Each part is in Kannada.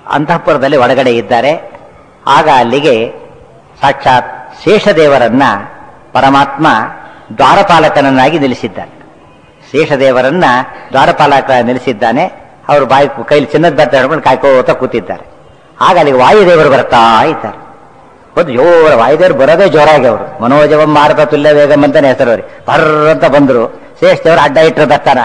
ಅಂತಃಪುರದಲ್ಲಿ ಒಳಗಡೆ ಇದ್ದಾರೆ ಆಗ ಅಲ್ಲಿಗೆ ಸಾಕ್ಷಾತ್ ಶೇಷದೇವರನ್ನ ಪರಮಾತ್ಮ ದ್ವಾರಪಾಲಕನನ್ನಾಗಿ ನಿಲ್ಲಿಸಿದ್ದಾನೆ ಶೇಷದೇವರನ್ನ ದ್ವಾರಪಾಲಕ ನಿಲ್ಲಿಸಿದ್ದಾನೆ ಅವರು ಬಾಯಿ ಕೈಲಿ ಚಿನ್ನದ ಬೆತ್ತ ಹಿಡ್ಕೊಂಡು ಕಾಯ್ಕೋತ ಕೂತಿದ್ದಾರೆ ಆಗ ಅಲ್ಲಿಗೆ ವಾಯುದೇವರು ಬರ್ತಾ ಇದ್ದಾರೆ ಒಂದು ಜೋರ ವಾಯುದೇವರು ಬರೋದೇ ಜೋರಾಗಿ ಅವರು ಮನೋಜವಂ ಮಾರತ ತುಲ್ಯ ವೇಗಂ ಅಂತಾನೆ ಹೆಸರು ಅವ್ರಿಗೆ ಬರ್ರ ಅಂತ ಬಂದ್ರು ಶೇಷದೇವರು ಅಡ್ಡ ಇಟ್ಟರು ಬರ್ತಾನ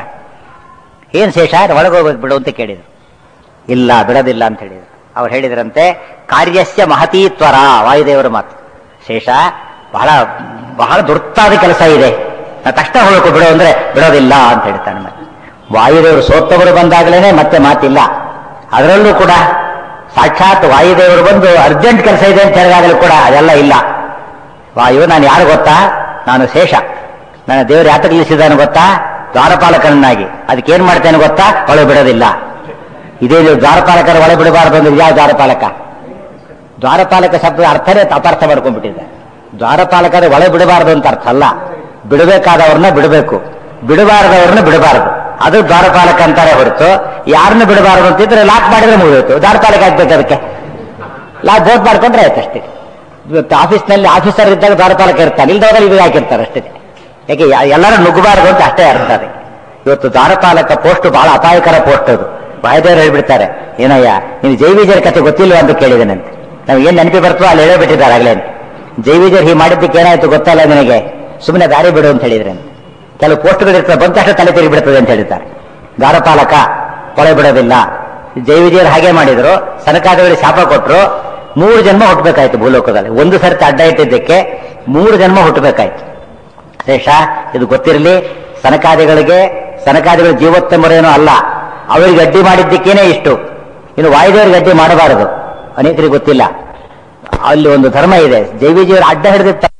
ಏನ್ ಶೇಷ ಒಳಗೆ ಹೋಗ್ಬೇಕು ಬಿಡು ಅಂತ ಕೇಳಿದ್ರು ಇಲ್ಲ ಬಿಡೋದಿಲ್ಲ ಅಂತ ಹೇಳಿದ್ರು ಅವ್ರು ಹೇಳಿದ್ರಂತೆ ಕಾರ್ಯಸ್ಯ ಮಹತೀತ್ವರ ವಾಯುದೇವರ ಮಾತು ಶೇಷ ಬಹಳ ಬಹಳ ದುರ್ತಾದ ಕೆಲಸ ಇದೆ ನಾ ತಕ್ಷಣ ಹೋಗಬೇಕು ಬಿಡು ಅಂದ್ರೆ ಬಿಡೋದಿಲ್ಲ ಅಂತ ಹೇಳ್ತಾನೆ ಮತ್ತೆ ವಾಯುದೇವರು ಸೋತ್ತವರು ಬಂದಾಗಲೇ ಮತ್ತೆ ಮಾತಿಲ್ಲ ಅದರಲ್ಲೂ ಕೂಡ ಸಾಕ್ಷಾತ್ ವಾಯುದೇವರು ಬಂದು ಅರ್ಜೆಂಟ್ ಕೆಲಸ ಇದೆ ಅಂತ ಹೇಳಿದಾಗಲೂ ಕೂಡ ಅದೆಲ್ಲ ಇಲ್ಲ ವಾಯು ನಾನು ಯಾರು ಗೊತ್ತಾ ನಾನು ಶೇಷ ನನ್ನ ದೇವರು ಯಾತಕ್ಕೆ ನಿಲ್ಲಿಸಿದ್ದಾನೆ ಗೊತ್ತಾ ದ್ವಾರಪಾಲಕನನ್ನಾಗಿ ಅದಕ್ಕೆ ಏನ್ ಮಾಡ್ತೇನೆ ಗೊತ್ತಾ ಒಳಗೆ ಬಿಡೋದಿಲ್ಲ ಇದೇ ನೀವು ದ್ವಾರಪಾಲಕರ ಒಳಗೆ ಬಿಡಬಾರದು ಅಂದ್ರೆ ಯಾವ ದ್ವಾರಪಾಲಕ ದ್ವಾರಪಾಲಕ ಶಬ್ದದ ಅರ್ಥನೇ ಅಪಾರ್ಥ ಮಾಡ್ಕೊಂಡ್ಬಿಟ್ಟಿದೆ ದ್ವಾರಪಾಲಕರ ಒಳಗೆ ಬಿಡಬಾರದು ಅಂತ ಅರ್ಥ ಅಲ್ಲ ಬಿಡಬೇಕಾದವ್ರನ್ನ ಬಿಡಬೇಕು ಬಿಡಬಾರದವ್ರನ್ನ ಬಿಡಬಾರದು ಅದು ದ್ವಾರಪಾಲಕ ಅಂತಾರೆ ಹೊರತು ಯಾರನ್ನ ಬಿಡಬಾರದು ಅಂತಿದ್ರೆ ಲಾಕ್ ಮಾಡಿದ್ರೆ ಮುಗಿದೋಯ್ತು ದ್ವಾರಪಾಲಕ ಆಗ್ಬೇಕು ಅದಕ್ಕೆ ಲಾಕ್ ಬೋಟ್ ಮಾಡ್ಕೊಂಡ್ರೆ ಆಯ್ತು ಅಷ್ಟೇ ಇವತ್ತು ಆಫೀಸ್ನಲ್ಲಿ ಆಫೀಸರ್ ಇದ್ದಾಗ ದ್ವಾರಪಾಲಕ ಇರ್ತಾನೆ ಇಲ್ದವಾಗ ಇವಾಗ ಹಾಕಿರ್ತಾರೆ ಅಷ್ಟೇ ಯಾಕೆ ಯಾ- ಎಲ್ಲರೂ ನುಗ್ಗಬಾರದು ಅಂತ ಅಷ್ಟೇ ಅರ್ಥ ಅದು ಇವತ್ತು ದ್ವಾರಪಾಲಕ ಪೋಸ್ಟ್ ಬಹಳ ಅಪಾಯಕರ ಪೋಸ್ಟ್ ಅದು ವಾಯುದೇವರು ಹೇಳ್ಬಿಡ್ತಾರೆ ಏನಯ್ಯ ನೀನು ಜೈವಿಜರ ಕತೆ ಗೊತ್ತಿಲ್ವಾ ಅಂತ ಕೇಳಿದನಂತೆ ನಾವು ಏನ್ ನೆನಪಿ ಬರ್ತೋ ಅಲ್ಲಿ ಹೇಳಬಿಟ್ಟಿದ್ದಾರೆ ಆಗ್ಲೇ ಜೈವಿಜರ್ ಹೀಗೆ ಮಾಡಿದ್ದಕ್ಕೆ ಏನಾಯ್ತು ಗೊತ್ತಲ್ಲ ನಿನಗೆ ಸುಮ್ಮನೆ ದಾರಿ ಬಿಡು ಅಂತ ಹೇಳಿದ್ರೆ ಕೆಲವು ಪೋಸ್ಟ್ಗಳು ಇರ್ತವೆ ಬಂದ ತಕ್ಷಣ ತಲೆ ತಿರುಗಿ ಬಿಡ್ತದೆ ಅಂತ ಹೇಳಿದ್ದಾರೆ ದ್ವಾರಪಾಲಕ ಕೊಳೆ ಬಿಡೋದಿಲ್ಲ ಜೈವಿಜಯರು ಹಾಗೆ ಮಾಡಿದ್ರು ಸನಕಾದಿಗಳಿಗೆ ಶಾಪ ಕೊಟ್ಟರು ಮೂರು ಜನ್ಮ ಹುಟ್ಟಬೇಕಾಯ್ತು ಭೂಲೋಕದಲ್ಲಿ ಒಂದು ಸರ್ತಿ ಅಡ್ಡ ಇಟ್ಟಿದ್ದಕ್ಕೆ ಮೂರು ಜನ್ಮ ಹುಟ್ಟಬೇಕಾಯ್ತು ಶೇಷ ಇದು ಗೊತ್ತಿರಲಿ ಸನಕಾದಿಗಳಿಗೆ ಸನಕಾದಿಗಳ ಜೀವೋತ್ತಮರೇನೂ ಅಲ್ಲ ಅವರಿಗೆ ಅಡ್ಡಿ ಮಾಡಿದ್ದಕ್ಕೇನೆ ಇಷ್ಟು ಇನ್ನು ವಾಯುದೇವರಿಗೆ ಅಡ್ಡಿ ಮಾಡಬಾರದು ಅನೇಕರಿಗೆ ಗೊತ್ತಿಲ್ಲ ಅಲ್ಲಿ ಒಂದು ಧರ್ಮ ಇದೆ ಜೈವಿಜಯರು ಅಡ್ಡ ಹಿಡಿದಿರ್ತಾರೆ